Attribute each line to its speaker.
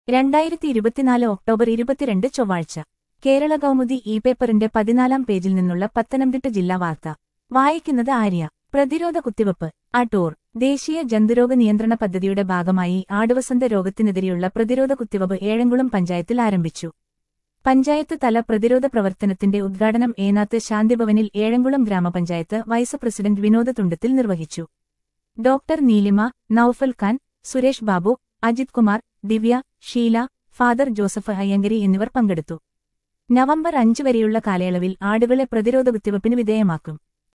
Speaker 1: രണ്ടായിരത്തി ഇരുപത്തിനാല് ഒക്ടോബർ ഇരുപത്തിരണ്ട് ചൊവ്വാഴ്ച കേരള കൗമുദി ഇ പേപ്പറിന്റെ പതിനാലാം പേജിൽ നിന്നുള്ള പത്തനംതിട്ട ജില്ലാ വാർത്ത വായിക്കുന്നത് ആര്യ പ്രതിരോധ കുത്തിവയ്പ് അടൂർ ദേശീയ ജന്തുരോഗ നിയന്ത്രണ പദ്ധതിയുടെ ഭാഗമായി ആടുവസന്ത രോഗത്തിനെതിരെയുള്ള പ്രതിരോധ കുത്തിവയ്പ് ഏഴംകുളം പഞ്ചായത്തിൽ ആരംഭിച്ചു പഞ്ചായത്ത് തല പ്രതിരോധ പ്രവർത്തനത്തിന്റെ ഉദ്ഘാടനം ഏനാത്ത് ശാന്തിഭവനിൽ ഏഴംകുളം ഗ്രാമപഞ്ചായത്ത് വൈസ് പ്രസിഡന്റ് വിനോദ തുണ്ടത്തിൽ നിർവഹിച്ചു ഡോക്ടർ നീലിമ നൌഫൽ ഖാൻ സുരേഷ് ബാബു അജിത് കുമാർ ദിവ്യ ഷീല ഫാദർ ജോസഫ് അയ്യങ്കരി എന്നിവർ പങ്കെടുത്തു നവംബർ അഞ്ച് വരെയുള്ള കാലയളവിൽ ആടുകളെ പ്രതിരോധ കുത്തിവയ്പ്പിന് വിധേയമാക്കും